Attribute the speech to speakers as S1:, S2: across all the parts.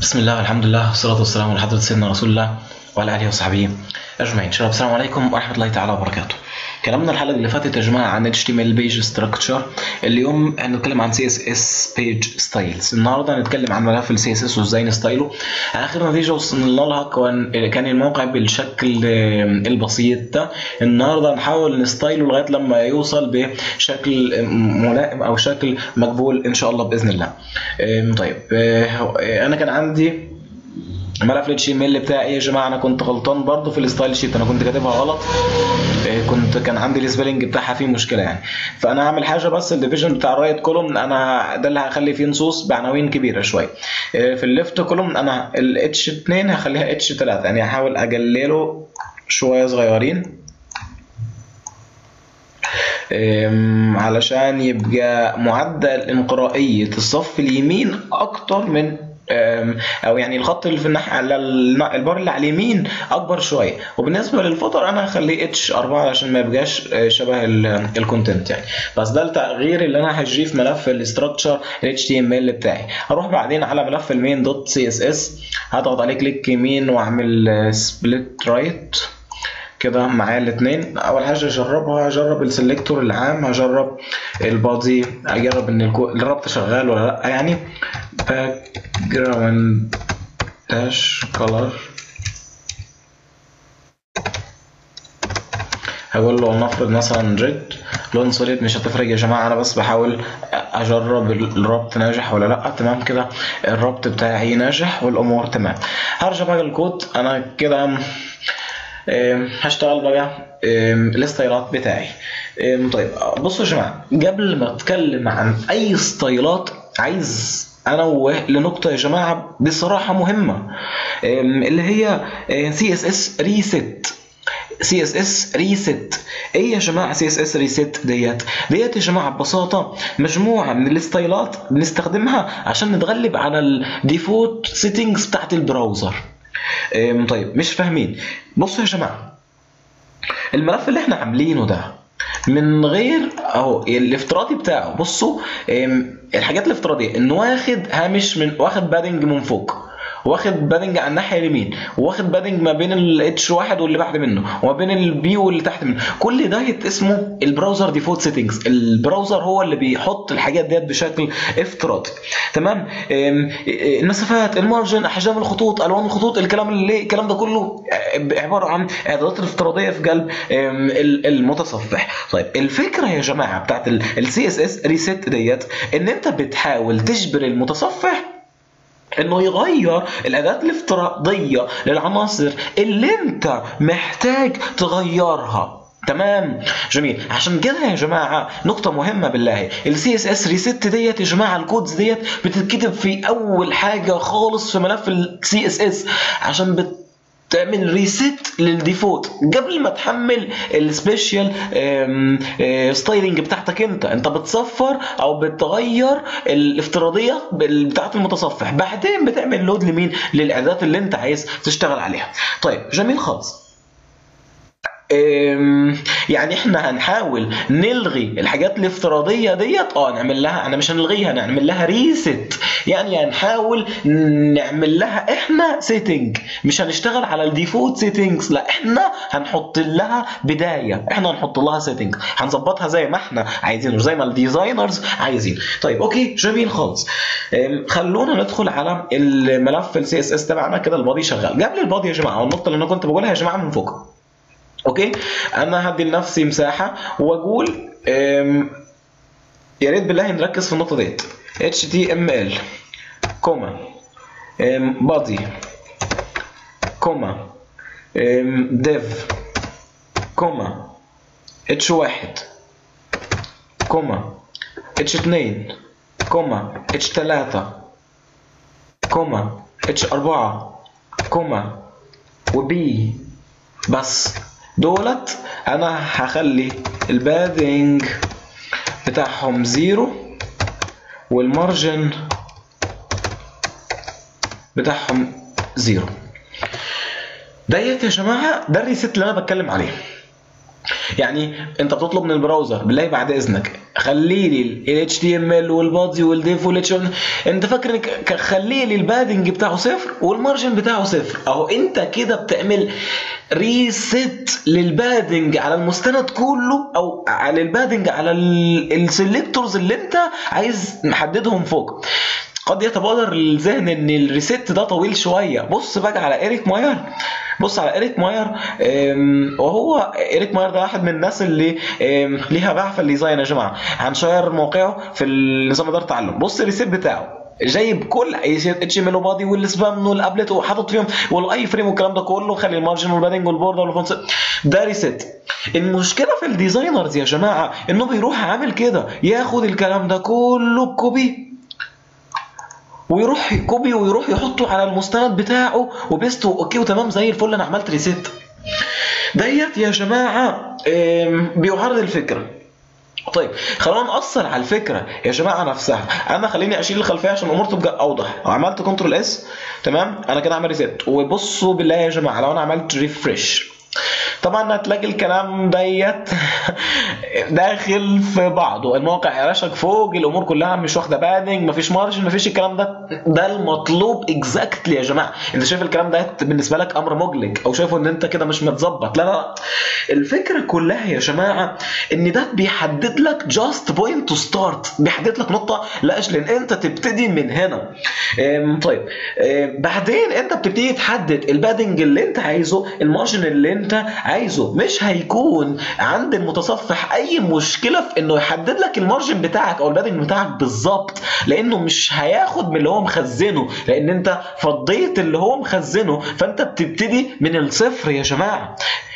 S1: بسم الله والحمد لله والصلاة والسلام على حضرة سيدنا رسول الله وعلى آله وصحبه أجمعين شباب السلام عليكم ورحمة الله تعالى وبركاته كلامنا الحلقة اللي فاتت يا جماعة عن HTML page structure اليوم هنتكلم عن CSS page styles النهاردة هنتكلم عن ملف ال CSS وازاي نستايله آخر نتيجة وصلنا لها كان كان الموقع بالشكل البسيط ده النهاردة هنحاول نستايله لغاية لما يوصل بشكل ملائم أو شكل مقبول إن شاء الله بإذن الله طيب أنا كان عندي ملف الاتش ام ال بتاعي يا جماعه انا كنت غلطان برضو في الستايل شيت انا كنت كاتبها غلط كنت كان عندي السبيلنج بتاعها فيه مشكله يعني فانا هعمل حاجه بس الديفيجن بتاع الرايت كولوم انا ده اللي هخلي فيه نصوص بعناوين كبيره شويه في الليفت كولوم انا الاتش 2 هخليها اتش 3 يعني هحاول اقلله شويه صغيرين علشان يبقى معدل انقرائيه الصف اليمين اكتر من او يعني الخط اللي في الناحيه على البار اللي على اليمين اكبر شويه وبالنسبه للفوتر انا هخليه اتش 4 عشان ما يبقاش شبه الكونتنت يعني بس ده التغيير اللي انا هجيه في ملف الاستراكشر اتش تي ام ال بتاعي هروح بعدين على ملف المين دوت سي اس اس هضغط عليه كليك يمين واعمل سبليت رايت كده معايا الاثنين اول حاجه اجربها هجرب السلكتور العام هجرب البادي اجرب ان الربط شغال ولا لا يعني باك جراوند داش كولر هقول له نفرض مثلا ريد لون سوليد مش هتفرق يا جماعه انا بس بحاول اجرب الربط ناجح ولا لا تمام كده الربط بتاعي ناجح والامور تمام هرجع بقى الكود انا كده هشتغل بقى الستايلات بتاعي طيب بصوا يا جماعه قبل ما اتكلم عن اي ستايلات عايز انوه لنقطه يا جماعه بصراحه مهمه اللي هي سي اس اس ريست سي اس اس ريست ايه يا جماعه سي اس اس ريست ديت ديت يا جماعه ببساطه مجموعه من الستايلات بنستخدمها عشان نتغلب على الديفولت سيتنجز بتاعت البراوزر طيب مش فاهمين بصوا يا جماعه الملف اللي احنا عاملينه ده من غير اهو الافتراضي بتاعه بصوا الحاجات الافتراضيه انه واخد هامش من واخد بادنج من فوق واخد بادنج على الناحيه اليمين واخد بادنج ما بين الاتش واحد واللي بعد منه وما بين البي واللي تحت منه كل ده اسمه البراوزر ديفولت سيتنجز البراوزر هو اللي بيحط الحاجات ديت بشكل افتراضي تمام المسافات المارجن احجام الخطوط الوان الخطوط الكلام اللي الكلام ده كله عباره عن اعدادات الافتراضيه في قلب المتصفح طيب الفكره يا جماعه بتاعت السي اس اس ريست ديت ان انت بتحاول تجبر المتصفح انه يغير الاداه الافتراضيه للعناصر اللي انت محتاج تغيرها تمام جميل عشان كده يا جماعه نقطه مهمه بالله السي اس اس ريست ديت يا جماعه الكودز ديت بتتكتب في اول حاجه خالص في ملف السي اس اس عشان بت تعمل ريست للديفولت قبل ما تحمل السبيشال ستايلنج بتاعتك انت انت بتصفر او بتغير الافتراضيه بتاعت المتصفح بعدين بتعمل لود لمين للاعدادات اللي انت عايز تشتغل عليها طيب جميل خالص يعني احنا هنحاول نلغي الحاجات الافتراضيه ديت اه نعمل لها انا مش هنلغيها نعمل لها ريست يعني هنحاول نعمل لها احنا سيتنج مش هنشتغل على الديفولت سيتنجز لا احنا هنحط لها بدايه احنا هنحط لها سيتنج هنظبطها زي ما احنا عايزين زي ما الديزاينرز عايزين طيب اوكي جميل خالص خلونا ندخل على الملف السي اس اس تبعنا كده البادي شغال قبل البادي يا جماعه والنقطه اللي انا كنت بقولها يا جماعه من فوق اوكي انا هدي لنفسي مساحه واقول يا ريت بالله نركز في النقطه ديت html كوما body كوما div كوما h1 كوما h2 كوما h3 كوما h4 كوما وبي بس دولت انا هخلي البادنج بتاعهم زيرو والمارجن بتاعهم زيرو ديت يا جماعه ده الريست اللي انا بتكلم عليه يعني انت بتطلب من البراوزر بالله بعد اذنك خلي لي ال HTML والبادي والديف وال انت فاكر انك خلي لي البادنج بتاعه صفر والمارجن بتاعه صفر اهو انت كده بتعمل ريست للبادنج على المستند كله او على البادنج على السلكتورز اللي انت عايز محددهم فوق قد يتبادر للذهن ان الريست ده طويل شويه بص بقى على ايريك ماير بص على ايريك ماير وهو ايريك ماير ده واحد من الناس اللي ليها باع في الديزاين يا جماعه هنشير موقعه في النظام اداره التعلم بص الريسيت بتاعه جايب كل اتش ام ال وبادي والسبام والابلت وحاطط فيهم والاي فريم والكلام ده كله خلي المارجن والبادنج والبوردر والفونس ده ريسيت المشكله في الديزاينرز يا جماعه انه بيروح عامل كده ياخد الكلام ده كله بكوبي ويروح كوبي ويروح يحطه على المستند بتاعه وبيست اوكي وتمام زي الفل انا عملت ريسيت ديت يا جماعه بيعرض الفكره طيب خلونا نأثر على الفكره يا جماعه نفسها انا خليني اشيل الخلفيه عشان الامور تبقى اوضح عملت كنترول اس تمام انا كده اعمل ريسيت وبصوا بالله يا جماعه لو انا عملت ريفرش طبعا هتلاقي الكلام ديت داخل في بعضه الموقع يرشك فوق الامور كلها مش واخده بادنج مفيش مارجن مفيش الكلام ده ده المطلوب اكزاكتلي يا جماعه انت شايف الكلام ده بالنسبه لك امر مقلق او شايفه ان انت كده مش متظبط لا لا الفكره كلها يا جماعه ان ده بيحدد لك جاست بوينت تو ستارت بيحدد لك نقطه لاجل ان انت تبتدي من هنا طيب بعدين انت بتبتدي تحدد البادنج اللي انت عايزه المارجن اللي انت عايزه مش هيكون عند المتصفح اي مشكله في انه يحدد لك المارجن بتاعك او البادنج بتاعك بالظبط لانه مش هياخد من اللي هو مخزنه لان انت فضيت اللي هو مخزنه فانت بتبتدي من الصفر يا جماعه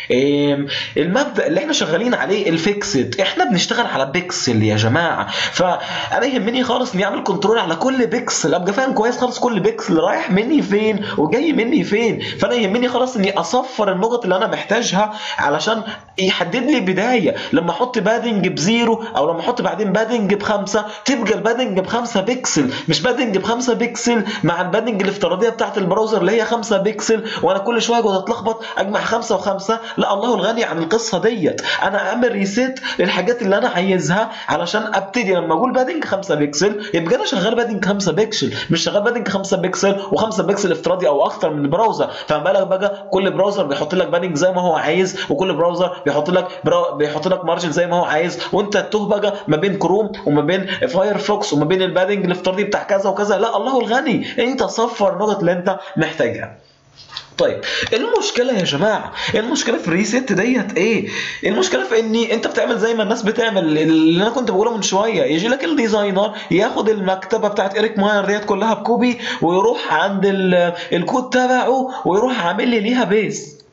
S1: المبدا اللي احنا شغالين عليه الفيكسد احنا بنشتغل على بيكسل يا جماعه فانا يهمني خالص اني اعمل كنترول على كل بيكسل ابقى فاهم كويس خالص كل بيكسل رايح مني فين وجاي مني فين فانا يهمني خالص اني اصفر النقط اللي انا محتاجها علشان يحدد لي بدايه لما احط بادنج بزيرو او لما احط بعدين بادنج بخمسه تبقى البادنج بخمسه بيكسل مش بادنج بخمسه بيكسل مع البادنج الافتراضيه بتاعت البراوزر اللي هي خمسه بيكسل وانا كل شويه اقعد اتلخبط اجمع خمسه وخمسه لا الله الغني عن القصه ديت انا اعمل ريسيت للحاجات اللي انا عايزها علشان ابتدي لما اقول بادنج 5 بكسل يبقى انا شغال بادنج 5 بكسل مش شغال بادنج 5 بكسل و5 بكسل افتراضي او اكتر من براوزر فما بالك بقى كل براوزر بيحط لك بادنج زي ما هو عايز وكل براوزر بيحط لك برا... بيحط لك مارجن زي ما هو عايز وانت تتوه بقى ما بين كروم وما بين فايرفوكس وما بين البادنج الافتراضي بتاع كذا وكذا لا الله الغني انت صفر النقط اللي انت محتاجها طيب المشكله يا جماعه المشكله في الريست ديت ايه المشكله في اني انت بتعمل زي ما الناس بتعمل اللي انا كنت بقوله من شويه يجي لك الديزاينر ياخد المكتبه بتاعت ايريك ماير ديت كلها بكوبي ويروح عند الكود تبعه ويروح عامل لي ليها بيز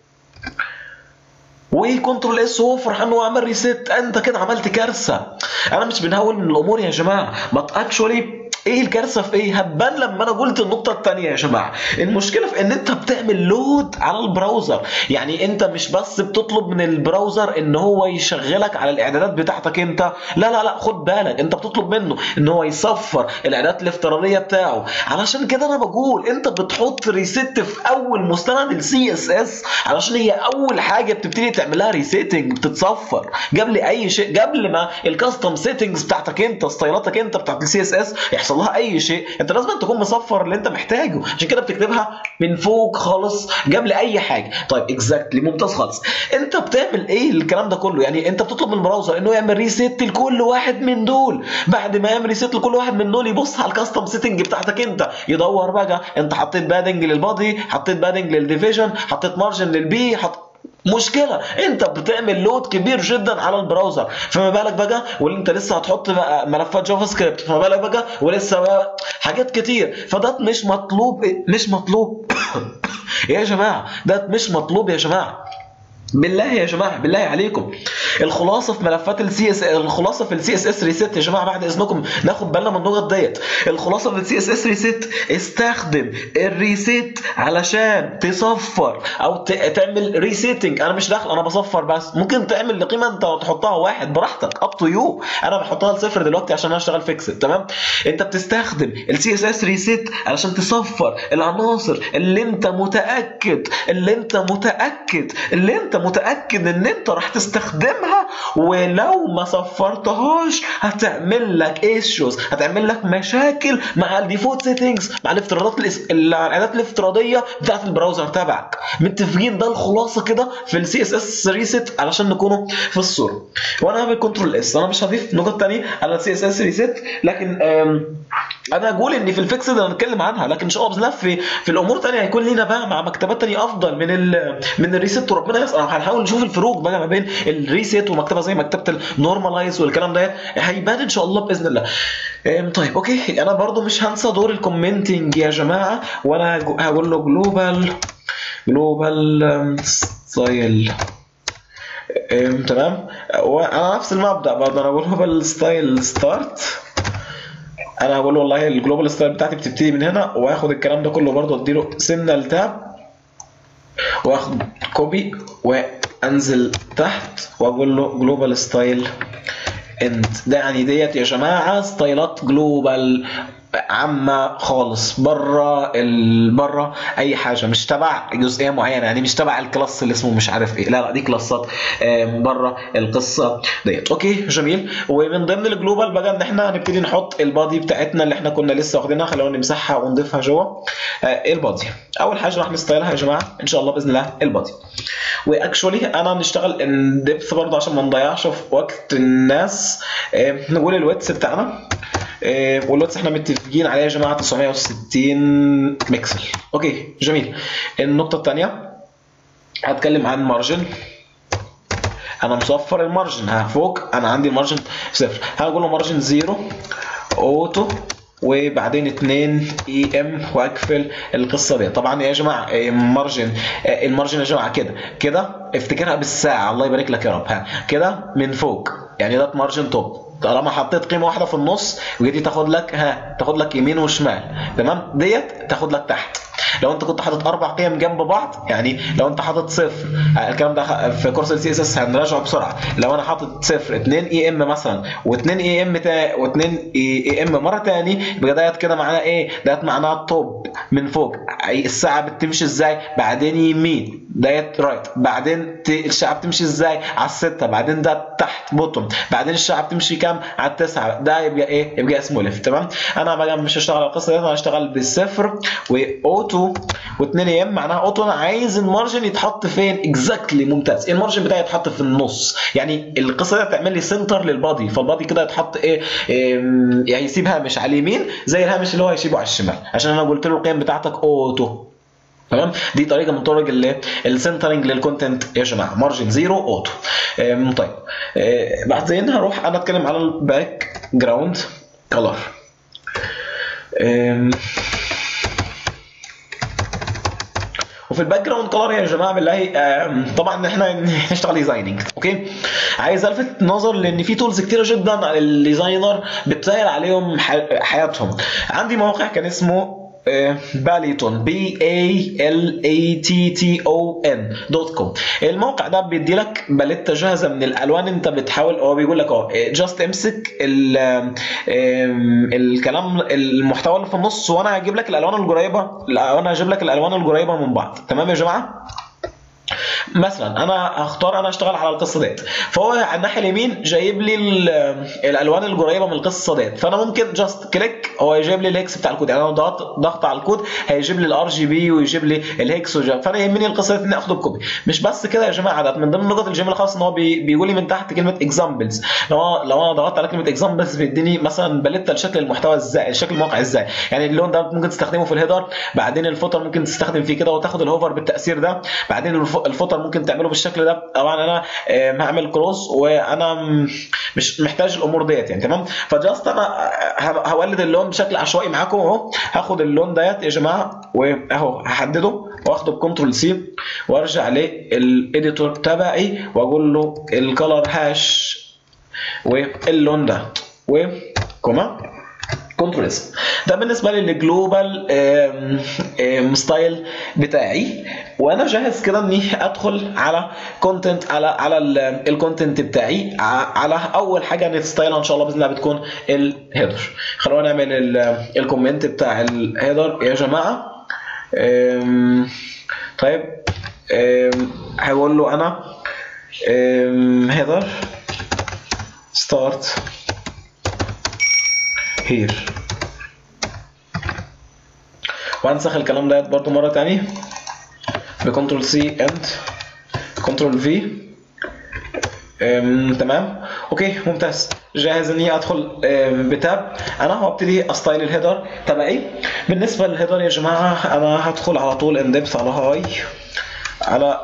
S1: وكنترول اس هو فرحان وعمل ريست انت كده عملت كارثه انا مش بنهول من الامور يا جماعه بس اكشولي ايه الكارثه في ايه هتبان لما انا قلت النقطه الثانيه يا جماعه المشكله في ان انت بتعمل لود على البراوزر يعني انت مش بس بتطلب من البراوزر ان هو يشغلك على الاعدادات بتاعتك انت لا لا لا خد بالك انت بتطلب منه ان هو يصفر الاعدادات الافتراضيه بتاعه علشان كده انا بقول انت بتحط ريست في اول مستند السي اس اس علشان هي اول حاجه بتبتدي تعملها ريسيتنج بتتصفر قبل اي شيء قبل ما الكاستم سيتنجز بتاعتك انت ستايلاتك انت بتاعت السي اس اس يحصل لها اي شيء انت لازم تكون مصفر اللي انت محتاجه عشان كده بتكتبها من فوق خالص قبل اي حاجه طيب اكزاكتلي ممتاز خالص انت بتعمل ايه الكلام ده كله يعني انت بتطلب من البراوزر انه يعمل ريسيت لكل واحد من دول بعد ما يعمل ريسيت لكل واحد من دول يبص على الكاستم سيتنج بتاعتك انت يدور بقى انت حطيت بادنج للبادي حطيت بادنج للديفيجن حطيت مارجن للبي حط مشكله انت بتعمل لود كبير جدا على البراوزر فما بالك بقى واللي انت لسه هتحط بقى ملفات جافا سكريبت فما بالك بقى ولسه بقى حاجات كتير فده مش مطلوب مش مطلوب يا جماعه ده مش مطلوب يا جماعه بالله يا جماعه بالله عليكم الخلاصه في ملفات السي اس الخلاصه في السي اس اس ريسيت يا جماعه بعد اذنكم ناخد بالنا من النقط ديت الخلاصه في السي اس اس ريسيت استخدم الريسيت علشان تصفر او ت- تعمل ريسيتنج انا مش داخل انا بصفر بس ممكن تعمل لقيمه انت تحطها واحد براحتك اب تو يو انا بحطها لصفر دلوقتي عشان انا اشتغل فيكسد تمام انت بتستخدم السي اس اس ريسيت علشان تصفر العناصر اللي انت متاكد اللي انت متاكد اللي انت متاكد ان انت راح تستخدمها ولو ما صفرتهاش هتعمل لك ايشوز هتعمل لك مشاكل مع الديفولت سيتنجز مع الافتراضات الاس- الاعدادات الافتراضيه بتاعت البراوزر تبعك متفقين ده الخلاصه كده في السي اس اس ريسيت علشان نكونوا في الصوره وانا هعمل كنترول اس انا مش هضيف نقط تانية على السي اس اس ريسيت لكن أم، انا اقول ان في الفيكسد هنتكلم عنها لكن ان شاء الله باذن الله في في الامور تانية هيكون لينا بقى مع مكتبات تانية افضل من ال من الريسيت وربنا يسر هنحاول نشوف الفروق بقى ما بين الريسيت ومكتبه زي مكتبه النورماليز والكلام ده هيبان ان شاء الله باذن الله أم، طيب اوكي انا برضو مش هنسى دور الكومنتنج يا جماعه وانا جو- هقول له جلوبال جلوبال ستايل تمام وانا نفس المبدا برضه انا بقول جلوبال ستايل ستارت انا هقول والله الجلوبال ستايل بتاعتي بتبتدي من هنا واخد الكلام ده كله برضه اديله سنه لتاب واخد كوبي وانزل تحت واقول له جلوبال ستايل انت ده يعني ديت يا جماعه ستايلات جلوبال عامه خالص بره ال... بره اي حاجه مش تبع جزئيه معينه يعني مش تبع الكلاس اللي اسمه مش عارف ايه لا لا دي كلاسات آم، بره القصه ديت اوكي جميل ومن ضمن الجلوبال بقى ان احنا هنبتدي نحط البادي بتاعتنا اللي احنا كنا لسه واخدينها خلونا نمسحها ونضيفها جوه آه، البادي اول حاجه راح نستايلها يا جماعه ان شاء الله باذن الله البادي واكشولي انا نشتغل ان ديبث برضه عشان ما نضيعش في وقت الناس آه، نقول الويتس بتاعنا آه، والواتس احنا متفقين عليه يا جماعه 960 بكسل اوكي جميل النقطه الثانيه هتكلم عن مارجن انا مصفر المارجن ها فوق انا عندي المارجن صفر هقول له مارجن زيرو اوتو وبعدين 2 اي ام واقفل القصه دي طبعا يا جماعه آه، مارجن آه، المارجن يا جماعه كده كده افتكرها بالساعه الله يبارك لك يا رب ها كده من فوق يعني ده مارجن توب طالما حطيت قيمه واحده في النص ودي تاخد لك ها تاخد لك يمين وشمال تمام ديت تاخد لك تحت لو انت كنت حاطط اربع قيم جنب بعض يعني لو انت حاطط صفر آه، الكلام ده في كورس السي اس اس هنراجعه بسرعه لو انا حاطط صفر 2 اي ام مثلا و2 اي ام تا و2 اي ام مره تاني يبقى ديت كده معناه ايه؟ ديت معناها توب من فوق أي الساعه بتمشي ازاي؟ بعدين يمين ديت رايت بعدين ت- الساعه بتمشي ازاي؟ على السته بعدين ده تحت بوتوم بعدين الساعه بتمشي كام؟ على التسعه ده يبقى ايه؟ يبقى اسمه ليفت تمام؟ انا بقى مش هشتغل على القصه ديت انا هشتغل بالصفر واوتو و2 ام معناها اوتو انا عايز المارجن يتحط فين اكزاكتلي ممتاز المارجن بتاعي يتحط في النص يعني القصه دي هتعمل لي سنتر للبادي فالبادي كده يتحط ايه إم، يعني يسيب هامش على اليمين زي الهامش اللي هو هيسيبه على الشمال عشان انا قلت له القيم بتاعتك اوتو تمام دي طريقه من طرق اللي السنترنج للكونتنت يا جماعه مارجن زيرو اوتو أم، طيب أه، بعدين هروح انا اتكلم على الباك جراوند كلر وفي الباك جراوند كلر يا جماعه بالله آم، طبعا احنا نشتغل ديزايننج اوكي عايز الفت نظر لان في تولز كتيره جدا الديزاينر بتسهل عليهم ح- حياتهم عندي موقع كان اسمه باليتون بي اي ال اي تي تي او ان دوت كوم الموقع ده بيدي لك باليته جاهزه من الالوان انت بتحاول هو بيقول لك اه جاست امسك ال- آم، الكلام المحتوى اللي في النص وانا هجيب لك الالوان القريبه لا، وانا هجيب لك الالوان القريبه من بعض تمام يا جماعه مثلا انا هختار انا اشتغل على القصه ديت فهو على الناحيه اليمين جايب لي ال- الالوان القريبه من القصه ديت فانا ممكن جاست كليك هو يجيب لي الهيكس بتاع الكود يعني انا ضغط ضغط على الكود هيجيب لي الار جي بي ويجيب لي الهيكس وجاب. فانا يهمني القصه ديت اني اخد الكوبي مش بس كده يا جماعه ده من ضمن نقط الجيميل الخاص ان هو بي- بيقول لي من تحت كلمه اكزامبلز لو لو انا ضغطت على كلمه اكزامبلز بيديني مثلا باليته لشكل المحتوى ازاي شكل الموقع ازاي يعني اللون ده ممكن تستخدمه في الهيدر بعدين الفوتر ممكن تستخدم فيه كده وتاخد الهوفر بالتاثير ده بعدين الف- الفوتر ممكن تعمله بالشكل ده طبعا انا آم، هعمل كروس وانا م- مش محتاج الامور ديت يعني تمام فجاست انا ه- هولد اللون بشكل عشوائي معاكم اهو هاخد اللون ديت يا جماعه واهو هحدده واخده بكنترول سي وارجع للايديتور تبعي واقول له الكلر هاش واللون ده وكوما كنترول اس ده بالنسبه لي الجلوبال ستايل بتاعي وانا جاهز كده اني ادخل على كونتنت على على الكونتنت بتاعي على اول حاجه نستايلها ان شاء الله باذن الله بتكون الهيدر خلونا نعمل الكومنت بتاع الهيدر يا جماعه طيب هقول له انا هيدر ستارت هير وهنسخ الكلام ده برضو مرة تانية بكنترول سي اند كنترول في تمام اوكي ممتاز جاهز اني ادخل بتاب انا هبتدي استايل الهيدر تبعي بالنسبه للهيدر يا جماعه انا هدخل على طول اندبس على هاي على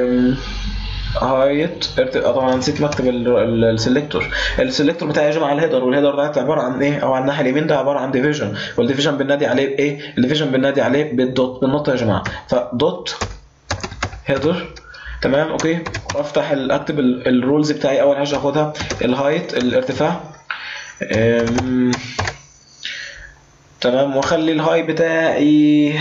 S1: هايت طبعا نسيت مكتب السلكتور السلكتور بتاعي يا جماعه الهيدر والهيدر ده عباره عن ايه او على الناحيه اليمين ده عباره عن ديفيجن والديفيجن بننادي عليه بايه الديفيجن بننادي عليه بالدوت بالنقطه يا جماعه فدوت هيدر تمام اوكي وافتح اكتب الرولز بتاعي اول حاجه هاخدها الهايت الارتفاع تمام واخلي الهاي بتاعي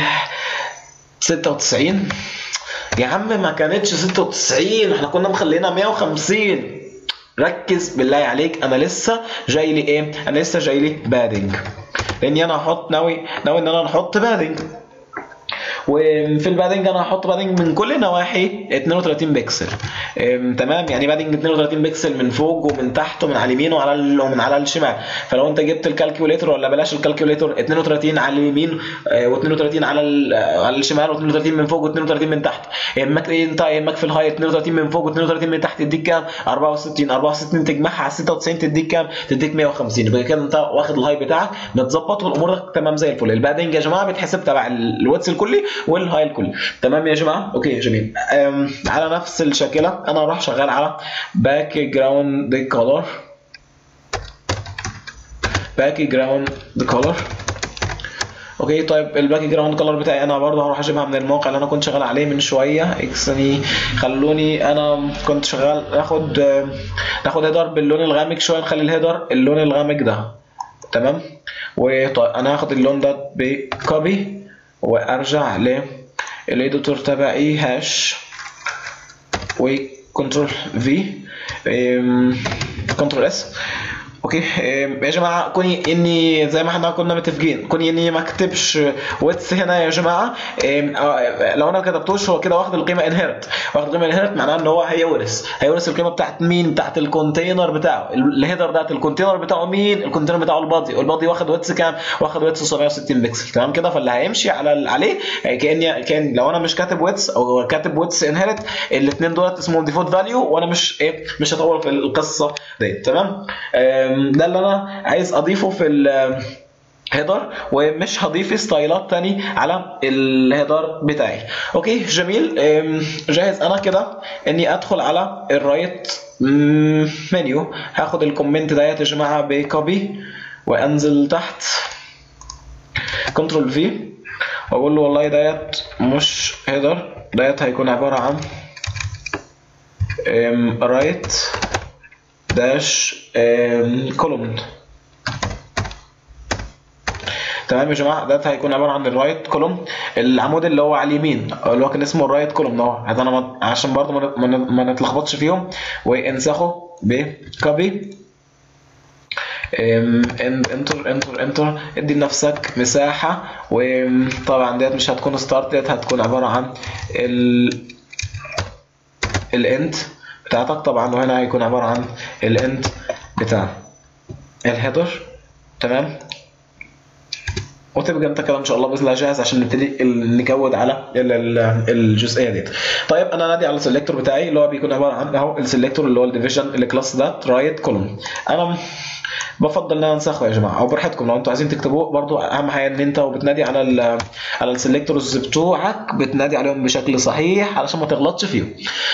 S1: 96 يا عم ما كانتش 96 احنا كنا مخلينا 150 ركز بالله عليك انا لسه جاي لي ايه انا لسه جاي لي بادنج لاني انا هحط ناوي ناوي ان انا نحط بادنج وفي البادنج انا هحط بادنج من كل نواحي 32 بكسل تمام يعني بادنج 32 بكسل من فوق ومن تحت ومن على اليمين وعلى ومن على الشمال فلو انت جبت الكالكوليتر ولا بلاش الكالكوليتر 32 على اليمين و32 على على الشمال و32 من فوق و32 من تحت يهمك انت يهمك في الهاي 32 من فوق و32 من تحت تديك كام 64 64 تجمعها على 96 تديك كام تديك 150 يبقى كده انت واخد الهاي بتاعك متظبط والامور تمام زي الفل البادنج يا جماعه بيتحسب تبع الواتس الكلي والهاي الكلي تمام يا جماعه اوكي جميل على نفس الشاكله انا هروح شغال على باك جراوند كولر باك جراوند كولر اوكي طيب الباك جراوند كولر بتاعي انا برضه هروح اجيبها من الموقع اللي انا كنت شغال عليه من شويه اكسني خلوني انا كنت شغال ناخد ناخد هيدر باللون الغامق شويه نخلي الهيدر اللون الغامق ده تمام وطيب انا هاخد اللون ده بكوبي وارجع للايديتور تبعي هاش وكنترول في كنترول اس اوكي يا جماعه كوني اني زي ما احنا كنا متفقين كوني اني ما اكتبش ويتس هنا يا جماعه لو انا ما كتبتوش هو كده واخد القيمه انهيرت واخد القيمه انهيرت معناه ان هو هيورث هيورث القيمه بتاعت مين بتاعت الكونتينر بتاعه الهيدر ده الكونتينر بتاعه مين الكونتينر بتاعه البادي والبادي واخد ويتس كام واخد ويتس 760 بكسل تمام كده فاللي هيمشي على عليه كاني كان لو انا مش كاتب ويتس او كاتب ويتس انهيرت الاثنين دولت اسمهم ديفولت فاليو وانا مش ايه مش هطول في القصه دي تمام ده اللي انا عايز اضيفه في الهيدر ومش هضيف ستايلات تاني على الهيدر بتاعي اوكي جميل جاهز انا كده اني ادخل على الرايت منيو هاخد الكومنت ديت يا جماعه بكوبي وانزل تحت كنترول في واقول له والله ديت مش هيدر ديت هيكون عباره عن رايت داش كولوم تمام يا جماعه ده هيكون عباره عن الرايت كولوم العمود اللي هو على اليمين اللي هو كان اسمه الرايت كولوم ده هذا انا عشان برضه ما نتلخبطش فيهم وانسخه بكوبي انتر انتر انتر ادي لنفسك مساحه وطبعا ديت مش هتكون ستارت ديت هتكون عباره عن ال الاند بتاعتك طبعا وهنا هيكون عباره عن الاند بتاع الهيدر تمام وتبقى انت كده ان شاء الله باذن الله جاهز عشان نبتدي نكود على الجزئيه ديت طيب انا نادي على السلكتور بتاعي اللي هو بيكون عباره عن اهو السلكتور اللي هو الديفيجن الكلاس ده رايت كولوم انا بفضل ان انا انسخه يا جماعه او براحتكم لو انتوا عايزين تكتبوه برضو اهم حاجه ان انت وبتنادي على ال على السلكتورز بتوعك بتنادي عليهم بشكل صحيح علشان ما تغلطش فيهم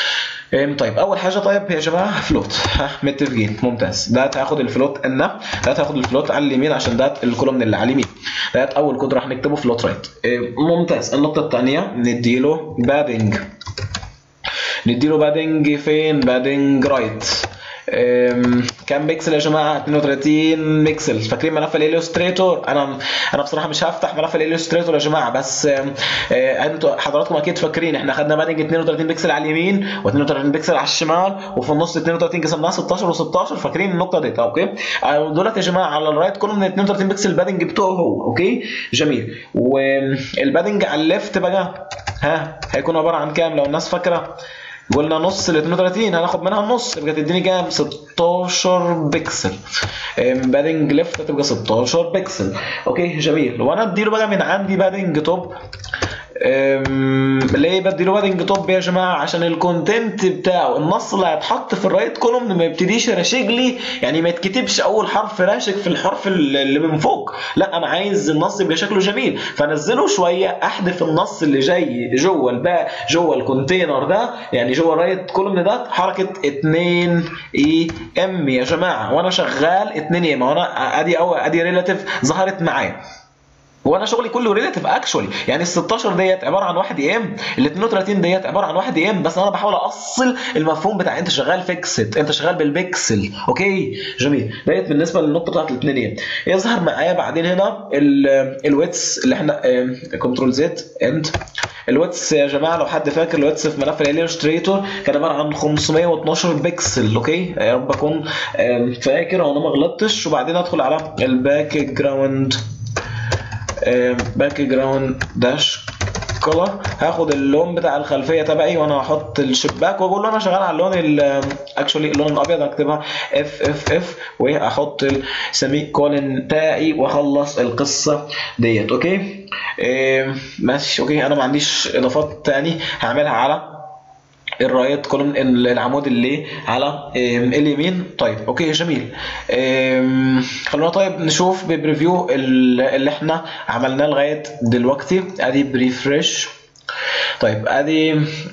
S1: أم، طيب اول حاجه طيب يا جماعه فلوت ها متفقين ممتاز ده هاخد الفلوت ان ده هاخد الفلوت على اليمين عشان ده الكولوم اللي على اليمين ده اول كود راح نكتبه فلوت رايت أم، ممتاز النقطه الثانيه نديله بادنج نديله بادنج فين بادنج رايت أم، كام بيكسل يا جماعه 32 بيكسل فاكرين ملف الاليوستريتور انا انا بصراحه مش هفتح ملف الاليوستريتور يا جماعه بس أم، آه، انتوا حضراتكم اكيد فاكرين احنا خدنا بادنج 32 بكسل على اليمين و32 بكسل على الشمال وفي النص 32 قسمناها 16 و16 فاكرين النقطه دي اوكي آه، دولت يا جماعه على الرايت كلهم من 32 بكسل البادنج بتوعه هو اوكي جميل والبادنج على الليفت بقى ها هيكون عباره عن كام لو الناس فاكره قلنا نص ال 32 هناخد منها النص يبقى تديني كام 16 بكسل بادنج ليفت هتبقى 16 بكسل اوكي جميل وانا اديله بقى من عندي بادنج توب أم، ليه بديله بادنج توب يا جماعه عشان الكونتنت بتاعه النص اللي هيتحط في الرايت كولوم ما يبتديش راشق لي يعني ما يتكتبش اول حرف راشق في الحرف اللي من فوق لا انا عايز النص يبقى شكله جميل فانزله شويه احذف النص اللي جاي جوه الباء جوه الكونتينر ده يعني جوه الرايت كولوم ده حركه 2 اي ام يا جماعه وانا شغال 2 ام وانا ادي او ادي ريلاتيف ظهرت معايا وانا شغلي كله ريلاتيف اكشولي يعني ال 16 ديت عباره عن 1 اي ام ال 32 ديت عباره عن 1 اي ام بس انا بحاول اوصل المفهوم بتاع انت شغال فيكسد انت شغال بالبكسل اوكي جميل ديت بالنسبه للنقطه بتاعت ال 2 ام يظهر معايا بعدين هنا الويتس اللي احنا كنترول زد اند الويتس يا جماعه لو حد فاكر الويتس في ملف الاليوستريتور كان عباره عن 512 بكسل اوكي يا رب اكون آم، فاكر او انا ما غلطتش وبعدين ادخل على الباك جراوند باك جراوند داش كولر هاخد اللون بتاع الخلفيه تبعي وانا هحط الشباك واقول له انا شغال على اللون اكشولي اللون الابيض هكتبها اف اف اف واحط السمي كولن بتاعي واخلص القصه ديت اوكي إيه ماشي اوكي انا ما عنديش اضافات تاني هعملها على الرايت كولوم العمود اللي على آم، اليمين طيب اوكي جميل آم، خلونا طيب نشوف ببريفيو ال- اللي احنا عملناه لغايه دلوقتي ادي بريفريش طيب ادي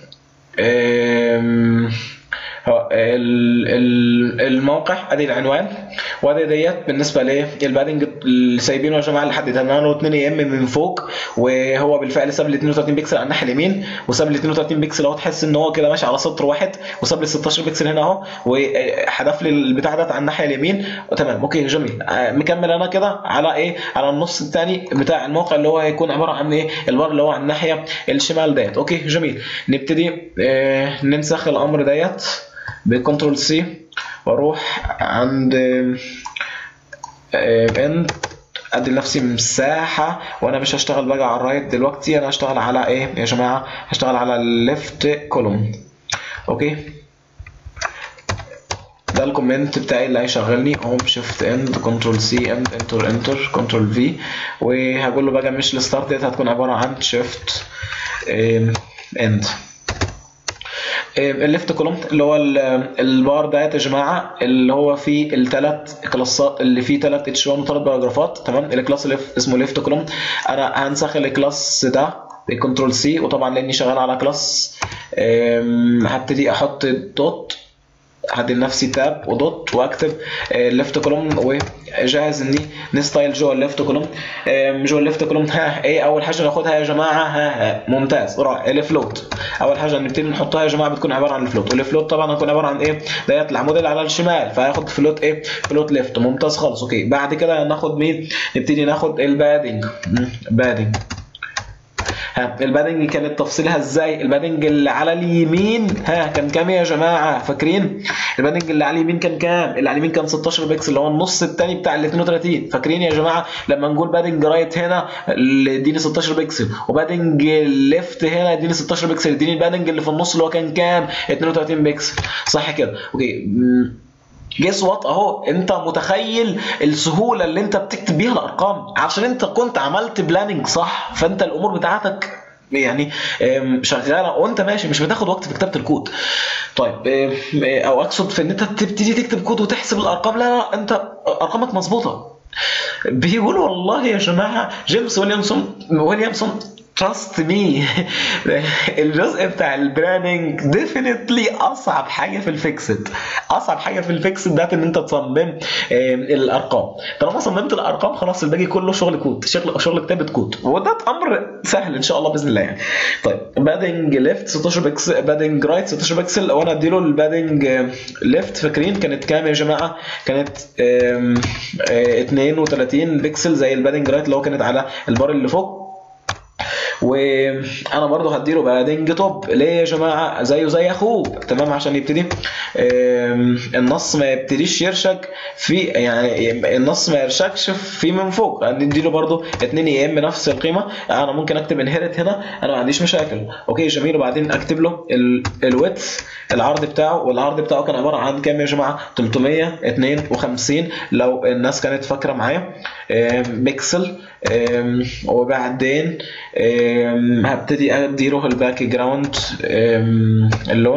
S1: آم، هو ال- ال- الموقع ادي العنوان وادي ديت بالنسبه للبادنج اللي سايبينه يا جماعه اللي حددنا له 2 ام من فوق وهو بالفعل ساب لي 32 بكسل على الناحيه اليمين وساب لي 32 بكسل اهو تحس ان هو كده ماشي على سطر واحد وساب لي 16 بكسل هنا اهو وحذف لي البتاع ده على الناحيه اليمين تمام اوكي جميل آه، مكمل انا كده على ايه على النص الثاني بتاع الموقع اللي هو هيكون عباره عن ايه البار اللي هو على الناحيه الشمال ديت اوكي جميل نبتدي آه، ننسخ الامر ديت بكنترول سي واروح عند اند ادي لنفسي مساحه وانا مش هشتغل بقى على الرايت دلوقتي انا هشتغل على ايه يا جماعه هشتغل على الليفت كولوم اوكي ده الكومنت بتاعي اللي هيشغلني هوم شيفت اند كنترول سي اند انتر انتر كنترول في وهقول له بقى مش الستارت ديت هتكون عباره عن شيفت اند الليفت كولوم اللي هو ال- البار ده يا جماعه اللي هو فيه الثلاث كلاسات اللي فيه ثلاث اتش 1 وثلاث باراجرافات تمام الكلاس اللي اسمه ليفت كولوم انا هنسخ الكلاس ده بكنترول سي وطبعا لاني شغال على كلاس أم، هبتدي احط دوت هدي لنفسي تاب ودوت واكتب ليفت كولوم وجاهز اني نستايل جوه الليفت كولوم جوه الليفت كولوم ها ايه اول حاجه ناخدها يا جماعه ها, ها ممتاز رائع الفلوت اول حاجه نبتدي نحطها يا جماعه بتكون عباره عن الفلوت والفلوت طبعا هتكون عباره عن ايه ديت العمود اللي على الشمال فهياخد فلوت ايه فلوت ليفت ممتاز خالص اوكي بعد كده ناخد مين نبتدي ناخد البادنج بادنج ها البادنج كانت تفصيلها ازاي البادنج اللي على اليمين ها كان كام يا جماعه فاكرين البادنج اللي على اليمين كان كام اللي على اليمين كان 16 بكسل اللي هو النص الثاني بتاع ال 32 فاكرين يا جماعه لما نقول بادنج رايت هنا اللي اديني 16 بكسل وبادنج ليفت هنا اديني 16 بكسل اديني البادنج اللي في النص اللي هو كان كام 32 بكسل صح كده اوكي م- جيس وات اهو انت متخيل السهوله اللي انت بتكتب بيها الارقام عشان انت كنت عملت بلاننج صح فانت الامور بتاعتك يعني ام، شغاله وانت ماشي مش بتاخد وقت في كتابه الكود طيب ام، او اقصد في ان انت تبتدي تكتب كود وتحسب الارقام لا لا انت ارقامك مظبوطه بيقول والله يا جماعه جيمس ويليامسون ويليامسون تراست مي الجزء بتاع البراندنج ديفينتلي اصعب حاجه في الفيكسد اصعب حاجه في الفيكسد ده ان انت تصمم آم، الارقام طالما صممت الارقام خلاص الباقي كله شغل كود شغل شغل كتابه كود وده امر سهل ان شاء الله باذن الله يعني طيب بادنج ليفت 16 بكسل بادنج رايت 16 بكسل وانا اديله البادنج ليفت فاكرين كانت كام يا جماعه كانت آم، آه، 32 بكسل زي البادنج رايت اللي هو كانت على البار اللي فوق وانا برضه هديله بادنج توب ليه يا جماعه زيه زي اخوه تمام عشان يبتدي آم، النص ما يبتديش يرشك في يعني النص ما يرشكش في من فوق نديله برضه 2 اي ام نفس القيمه انا ممكن اكتب انهيرت هنا انا ما عنديش مشاكل اوكي جميل وبعدين اكتب له الويدث العرض بتاعه والعرض بتاعه كان عباره عن كام يا جماعه 352 لو الناس كانت فاكره معايا آم، بيكسل آم، وبعدين آم، هبتدي اديله الباك جراوند آم، اللون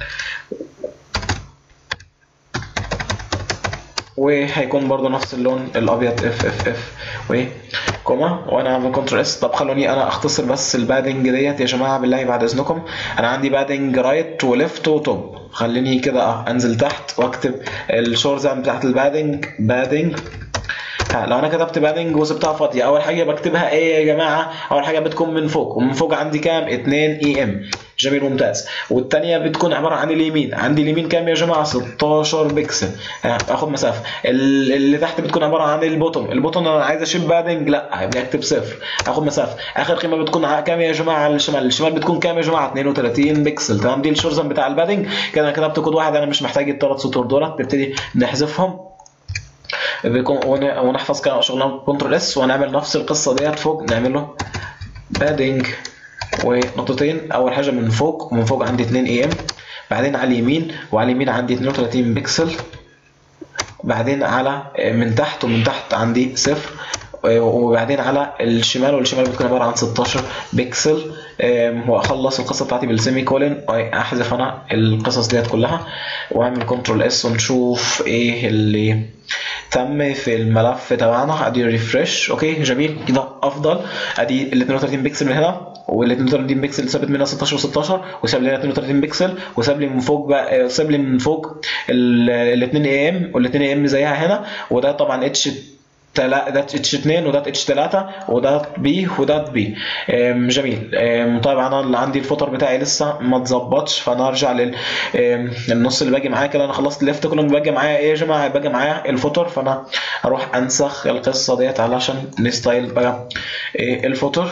S1: وهيكون برضو نفس اللون الابيض اف اف اف و كوما وانا اعمل كنترول اس طب خلوني انا اختصر بس البادنج ديت يا جماعه بالله بعد اذنكم انا عندي بادنج رايت وليفت وتوب خليني كده اه انزل تحت واكتب الشورزان بتاعت البادنج بادنج ها لو انا كتبت بادنج وسبتها فاضيه اول حاجه بكتبها ايه يا جماعه اول حاجه بتكون من فوق ومن فوق عندي كام 2 اي ام جميل ممتاز والثانيه بتكون عباره عن اليمين عندي اليمين كام يا جماعه 16 بكسل ها اخد مسافه ال- اللي تحت بتكون عباره عن البوتوم البوتوم انا عايز اشيل بادنج لا يبقى اكتب صفر اخد مسافه اخر قيمه بتكون ع- كام يا جماعه على الشمال الشمال بتكون كام يا جماعه 32 بكسل تمام دي الشورزن بتاع البادنج كده انا كتبت كود واحد انا مش محتاج الثلاث سطور دولت نبتدي نحذفهم بيكون ون- ونحفظ كده شغلنا كنترول اس ونعمل نفس القصه ديت فوق نعمل له بادنج ونقطتين اول حاجه من فوق ومن فوق عندي 2 اي ام بعدين على اليمين وعلى اليمين عندي 32 بكسل بعدين على من تحت ومن تحت عندي صفر وبعدين على الشمال والشمال بتكون عباره عن 16 بكسل أم، واخلص القصه بتاعتي بالسيمي كولن احذف انا القصص ديت كلها واعمل كنترول اس ونشوف ايه اللي تم في الملف تبعنا ادي ريفرش اوكي جميل كده افضل ادي ال 32 بكسل من هنا وال 32 بكسل ثابت منها 16 و16 وساب لي هنا 32 بكسل وساب لي من فوق بقى ساب لي من فوق ال 2 اي ام وال 2 اي ام زيها هنا وده طبعا اتش تلا ده اتش 2 وده اتش 3 وده بي وده بي أم، جميل أم، طيب انا اللي عندي الفوتر بتاعي لسه ما اتظبطش فانا ارجع لل أم، النص اللي باجي معايا كده انا خلصت الليفت كله باجي معايا ايه يا جماعه باجي معايا الفوتر فانا اروح انسخ القصه ديت علشان نستايل بقى إيه الفوتر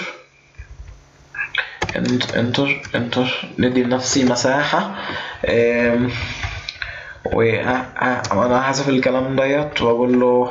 S1: انت- انتر انتر ندي لنفسي مساحه أم، وانا هحذف الكلام ديت واقول له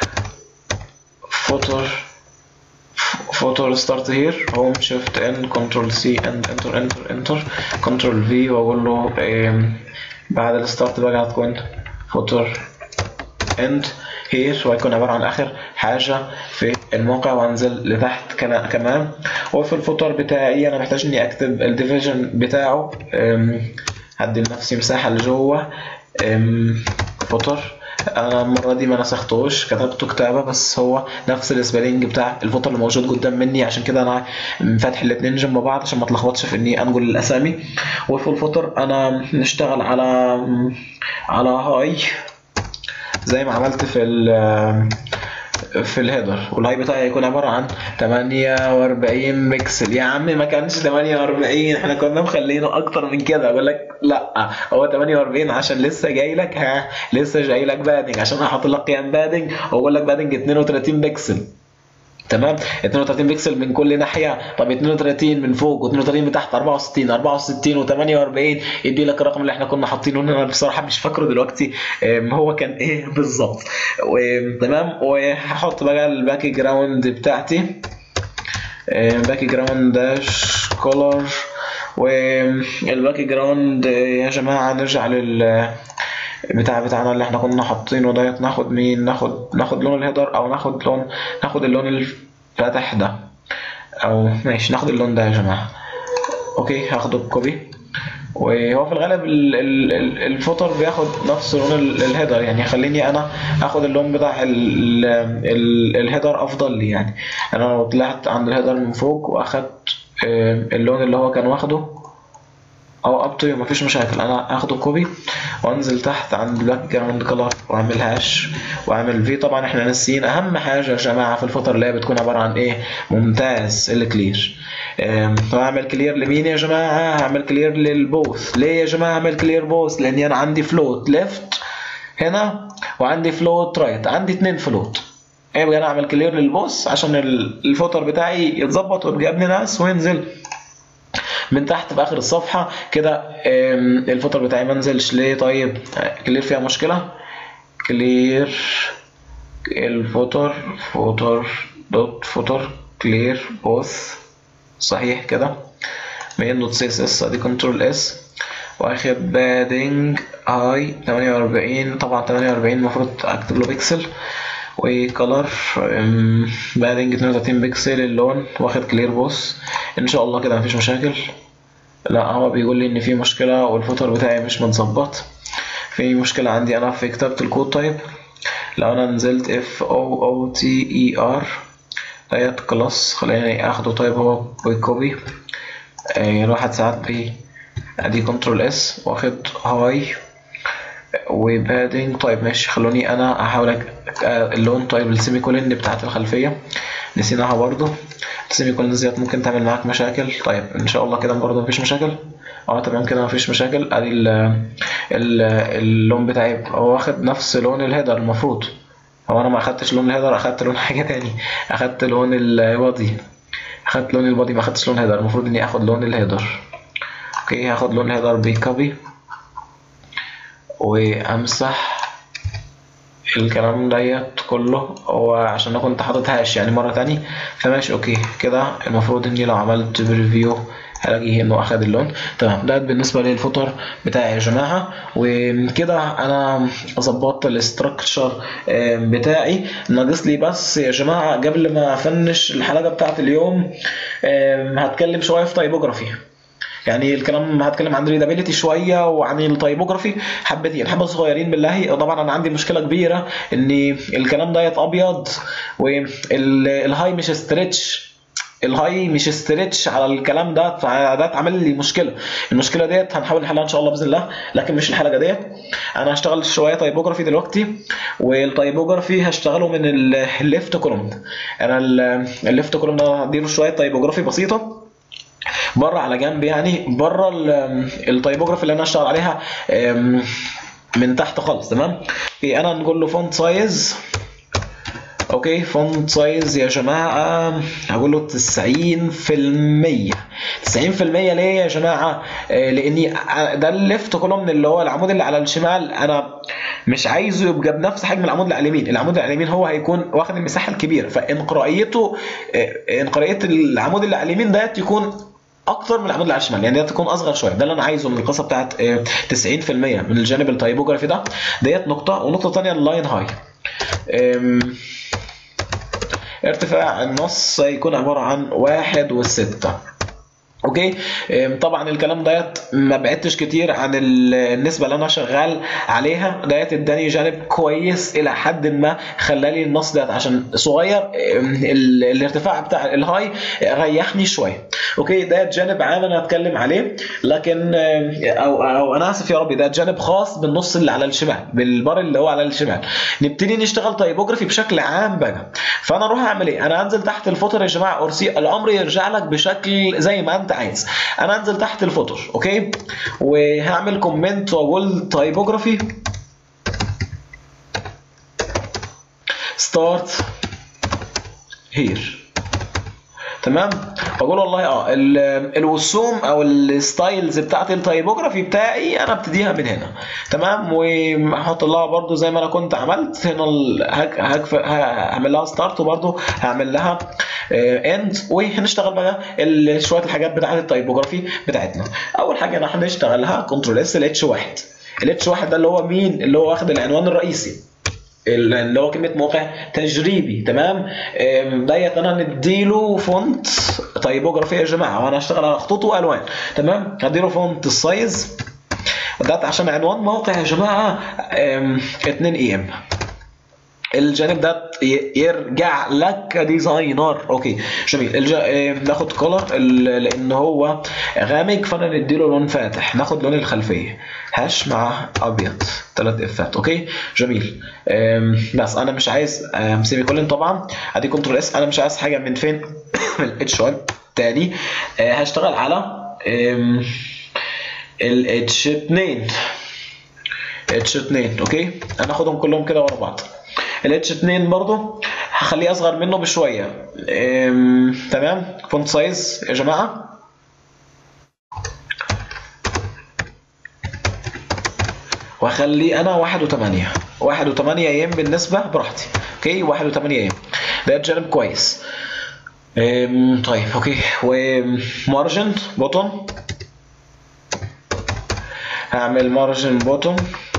S1: فوتر فوتر ستارت هير هوم شيفت ان كنترول سي اند انتر انتر انتر كنترول في واقول له إيه بعد الستارت بقى هتكون فوتر اند هير وهيكون عبارة عن آخر حاجة في الموقع وانزل لتحت كما- كمان وفي الفوتر بتاعي أنا محتاج إني أكتب الديفيجن بتاعه أم، هدي لنفسي مساحة لجوه أم، فوتر انا المره دي ما نسختوش كتبته كتابه بس هو نفس السبيلنج بتاع الفوتر اللي موجود قدام مني عشان كده انا فاتح الاثنين جنب بعض عشان ما اتلخبطش في اني انقل الاسامي وفي الفوتر انا نشتغل على على هاي زي ما عملت في ال في الهيدر والهاي بتاعي هيكون عبارة عن 48 بكسل يا عم ما كانش 48 احنا كنا مخلينه اكتر من كده اقول لك لا هو 48 عشان لسه جاي لك ها لسه جاي لك بادنج عشان احط لك قيم بادنج واقول لك بادنج 32 بكسل تمام 32 بكسل من كل ناحيه طب 32 من فوق و32 من تحت 64 64 و48 يدي لك الرقم اللي احنا كنا حاطينه هنا انا بصراحه مش فاكره دلوقتي ام، هو كان ايه بالظبط و- تمام وهحط بقى الباك جراوند بتاعتي باك جراوند داش كولر والباك جراوند يا جماعه نرجع لل بتاع بتاعنا اللي احنا كنا حاطينه ديت ناخد مين ناخد ناخد لون الهيدر او ناخد لون ناخد اللون الفاتح ده او ماشي ناخد اللون ده يا جماعه اوكي هاخده بكوبي وهو في الغالب ال- ال- ال- الفوتر بياخد نفس لون ال- الهيدر يعني خليني انا اخد اللون بتاع ال- ال- الهيدر افضل لي يعني انا لو طلعت عند الهيدر من فوق واخدت اللون اللي هو كان واخده او اب تو مفيش مشاكل انا هاخده كوبي وانزل تحت عند باك جراوند كلر واعمل هاش واعمل في طبعا احنا ناسيين اهم حاجه يا جماعه في الفوتر اللي هي بتكون عباره عن ايه ممتاز الكلير هعمل كلير لمين يا جماعه هعمل كلير للبوث ليه يا جماعه هعمل كلير بوث لاني انا عندي فلوت ليفت هنا وعندي فلوت رايت عندي اتنين فلوت يبقى انا اعمل كلير للبوث عشان الفوتر بتاعي يتظبط ويجيبني ناس وينزل من تحت في اخر الصفحه كده الفوتر بتاعي ما نزلش ليه طيب كلير فيها مشكله كلير الفوتر فوتر دوت فوتر كلير بوث صحيح كده مين دوت سي اس اس ادي كنترول اس واخد بادنج هاي 48 طبعا 48 المفروض اكتب له بيكسل وكلر بادنج 32 بكسل اللون واخد كلير بوس ان شاء الله كده مفيش مشاكل لا هو بيقول لي ان في مشكله والفوتر بتاعي مش متظبط في مشكله عندي انا في كتابه الكود طيب لو انا نزلت اف او او تي اي ار ديت كلاس خليني اخده طيب هو بكوبي الواحد ساعات بي ادي كنترول اس واخد هاي وبادنج طيب ماشي خلوني انا احاول اللون طيب السيمي كولن بتاعت الخلفيه نسيناها برضو السيمي كولن ديت ممكن تعمل معاك مشاكل طيب ان شاء الله كده برضو مفيش مشاكل اه تمام كده مفيش مشاكل ادي اللون بتاعي هو واخد نفس لون الهيدر المفروض هو انا ما اخدتش لون الهيدر اخدت لون حاجه تاني اخدت لون البادي اخدت لون البادي ما اخدتش لون الهيدر المفروض اني اخد لون الهيدر اوكي هاخد لون الهيدر بكوبي وامسح الكلام ديت كله هو عشان انا كنت حاطط هاش يعني مره تاني فماشي اوكي كده المفروض اني لو عملت بريفيو هلاقي انه اخد اللون تمام ده بالنسبه للفوتر بتاعي يا جماعه وكده انا ظبطت الاستراكشر بتاعي ناقص لي بس يا جماعه قبل ما افنش الحلقه بتاعت اليوم هتكلم شويه في تايبوجرافي يعني الكلام هتكلم عن ريدابيلتي شويه وعن التايبوجرافي حبتين حبه صغيرين بالله طبعا انا عندي مشكله كبيره ان الكلام ديت ابيض والهاي مش ستريتش الهاي مش ستريتش على الكلام ده فده اتعمل لي مشكله المشكله ديت هنحاول نحلها ان شاء الله باذن الله لكن مش الحلقه ديت انا هشتغل شويه تايبوجرافي دلوقتي والتايبوجرافي هشتغله من الليفت كولوم انا الليفت كولوم ده هديله شويه تايبوجرافي بسيطه بره على جنب يعني بره التايبوجرافي اللي انا هشتغل عليها من تحت خالص تمام في انا نقول له فونت سايز اوكي فونت سايز يا جماعه هقول له 90% 90% ليه يا جماعه لاني ده الليفت كولوم اللي هو العمود اللي على الشمال انا مش عايزه يبقى بنفس حجم العمود اللي على اليمين العمود اللي على اليمين هو هيكون واخد المساحه الكبيره فانقرائيته انقرائيه العمود اللي على اليمين ديت يكون اكتر من العمود اللي على الشمال يعني ديت تكون اصغر شويه ده اللي انا عايزه من القصه بتاعت 90% من الجانب التايبوجرافي ده ديت نقطه ونقطه ثانيه اللاين هاي ارتفاع النص هيكون عباره عن واحد والستة اوكي طبعا الكلام ديت ما بعدتش كتير عن النسبه اللي انا شغال عليها ديت اداني جانب كويس الى حد ما خلالي النص ديت عشان صغير الارتفاع بتاع الهاي ريحني شويه اوكي ده جانب عام انا هتكلم عليه لكن او او انا اسف يا ربي ده جانب خاص بالنص اللي على الشمال بالبار اللي هو على الشمال نبتدي نشتغل تايبوجرافي بشكل عام بقى فانا اروح اعمل ايه انا انزل تحت الفوتر يا جماعه ارسي الامر يرجع لك بشكل زي ما انت عايز انا انزل تحت الفوتر اوكي وهعمل كومنت واقول تايبوجرافي ستارت هير تمام بقول والله اه الوسوم او الستايلز بتاعت التايبوجرافي بتاعي انا ابتديها من هنا تمام وهحط لها برده زي ما انا كنت عملت هنا هعمل لها ستارت وبرده هعمل لها اند وهنشتغل بقى شويه الحاجات بتاعت التايبوجرافي بتاعتنا اول حاجه انا هنشتغلها كنترول اس الاتش واحد الاتش واحد ده اللي هو مين اللي هو واخد العنوان الرئيسي اللي هو كلمه موقع تجريبي تمام ديت انا نديله فونت تايبوجرافي يا جماعه وانا هشتغل على خطوط والوان تمام هديله فونت السايز ده عشان عنوان موقع يا جماعه 2 اي ام الجانب ده ي- يرجع لك كديزاينر اوكي جميل الج... آه، ناخد كولر لان هو غامق فانا نديله لون فاتح ناخد لون الخلفيه هاش مع ابيض ثلاث افات اوكي جميل آم، بس انا مش عايز سيمي كولن طبعا ادي كنترول اس انا مش عايز حاجه من فين من الاتش 1 تاني آه، هشتغل على الاتش 2 اتش 2 اوكي انا هاخدهم كلهم كده ورا بعض الاتش 2 برضو هخليه اصغر منه بشويه أم... تمام فونت سايز يا جماعه واخليه انا واحد وتمانية واحد وتمانية ايام بالنسبة براحتي اوكي واحد وتمانية ايام ده جانب كويس أم... طيب اوكي ومارجن بوتون هعمل مارجن بوتوم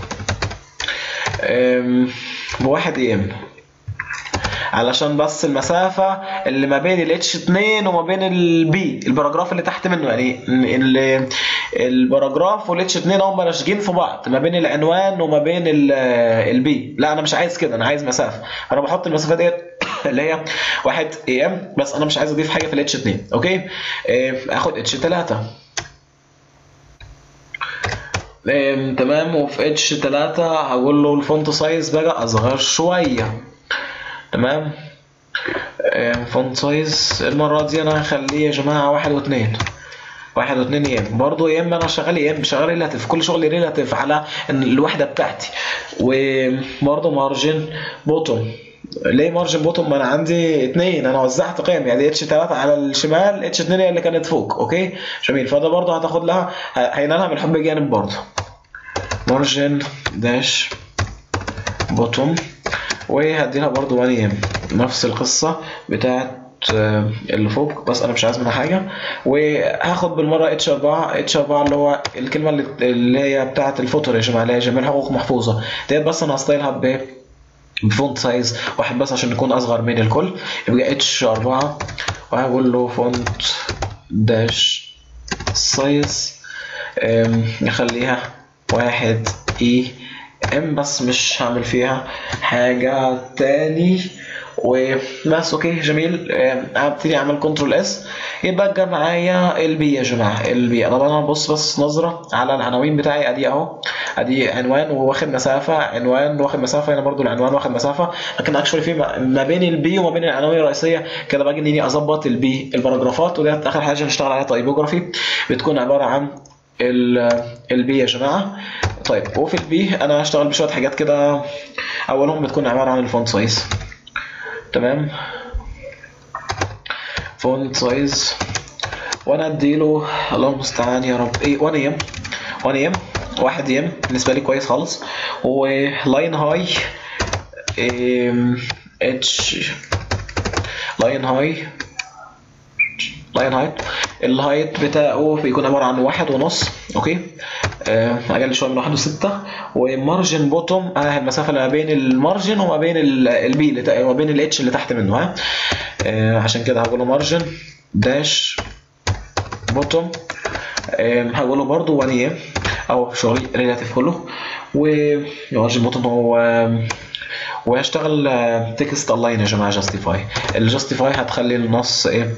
S1: بواحد ام علشان بس المسافة اللي ما بين ال H2 وما بين ال B الباراجراف اللي تحت منه يعني ال- الباراجراف وال H2 هم لاشقين في بعض ما بين العنوان وما بين ال ال B لا انا مش عايز كده انا عايز مسافة انا بحط المسافة ديت اللي هي 1 ام بس انا مش عايز اضيف حاجة في ال H2 اوكي آه، اخد H3 آم، تمام وفي اتش 3 هقول له الفونت سايز بقى اصغر شويه تمام آم، فونت سايز المره دي انا هخليه يا جماعه واحد واثنين واحد واثنين يام برضه يا اما انا شغال يام شغال ريلاتيف كل شغل ريلاتيف على إن الوحده بتاعتي وبرضه مارجن بوتوم ليه مارجن بوتوم ما انا عندي اثنين انا وزعت قيم يعني اتش 3 على الشمال اتش 2 هي اللي كانت فوق اوكي جميل فده برضه هتاخد لها هينالها من حب جانب برضه مارجن داش بوتوم وهديلها برضو 1 ام نفس القصة بتاعت آه، اللي فوق بس انا مش عايز منها حاجة وهاخد بالمرة اتش 4 اتش 4 اللي هو الكلمة اللي, اللي هي بتاعت الفوتر يا جماعة اللي هي جميع حقوق محفوظة ديت بس انا هستايلها ب بفونت سايز واحد بس عشان يكون اصغر من الكل يبقى اتش 4 وهقول له فونت داش سايز أم، نخليها واحد اي ام بس مش هعمل فيها حاجة تاني وبس اوكي جميل أم، هبتدي اعمل كنترول اس يبقى معايا البي يا جماعة البي طبعا انا بص بس نظرة على العناوين بتاعي ادي اهو ادي عنوان وواخد مسافة عنوان واخد مسافة هنا برضو العنوان واخد مسافة لكن اكشولي في ما- ما بين البي وما بين العناوين الرئيسية كده باجي اني اظبط البي الباراجرافات وديت اخر حاجة نشتغل عليها تايبوجرافي بتكون عبارة عن ال- البي يا جماعه طيب وفي البي انا هشتغل بشويه حاجات كده اولهم بتكون عباره عن الفونت سايز تمام فونت سايز وانا اديله الله المستعان يا رب ايه 1 ام 1 ام 1 ام بالنسبه لي كويس خالص ولاين هاي اتش لاين هاي لاين هايت الهايت بتاعه بيكون عباره عن واحد ونص اوكي آه، اقل شويه من واحد وستة ومارجن بوتوم آه المسافه اللي ما بين المارجن وما بين البي اللي تا- وما بين الاتش اللي تحت منه ها آه، عشان كده هقوله مارجن داش بوتوم هقوله برضو 1 ام او شغلي ريلاتيف كله ومارجن بوتوم هو آم، وهشتغل تكست اونلاين يا جماعه جاستيفاي الجاستيفاي هتخلي النص ايه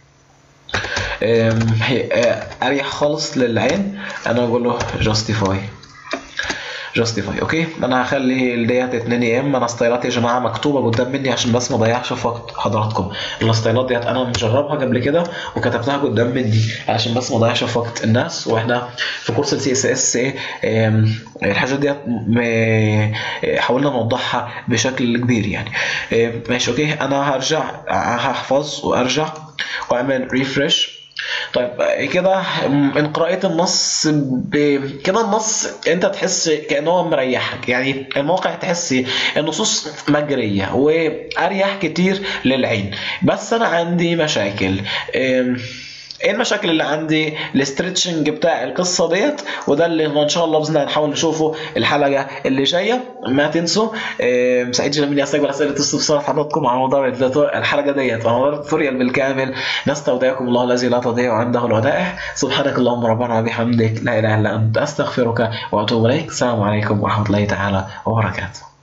S1: أم، هي- آه، اريح خالص للعين انا اقول له جاستيفاي جاستيفاي اوكي انا هخلي ديت 2 ام انا ستايلات يا جماعه مكتوبه قدام مني عشان بس ما اضيعش في وقت حضراتكم الستايلات ديت انا مجربها قبل كده وكتبتها قدام مني عشان بس ما اضيعش في وقت الناس واحنا في كورس السي اس اس ايه آم، الحاجات ديت م- حاولنا نوضحها بشكل كبير يعني آم، ماشي اوكي انا هرجع هحفظ وارجع واعمل ريفرش طيب كده من قراءة النص ب... كده النص انت تحس كأنه هو مريحك يعني الموقع تحس النصوص مجرية وأريح كتير للعين بس أنا عندي مشاكل ام، ايه المشاكل اللي عندي الاسترتشنج بتاع القصه ديت وده اللي ان شاء الله باذن الله هنحاول نشوفه الحلقه اللي جايه ما تنسوا آه، سعيد جدا اني استقبل اسئله استفسارات حضراتكم على موضوع الحلقه ديت وعلى موضوع التوتوريال بالكامل نستودعكم الله الذي لا تضيع عنده الودائع سبحانك اللهم ربنا وبحمدك لا اله الا انت استغفرك واتوب اليك السلام عليكم ورحمه الله تعالى وبركاته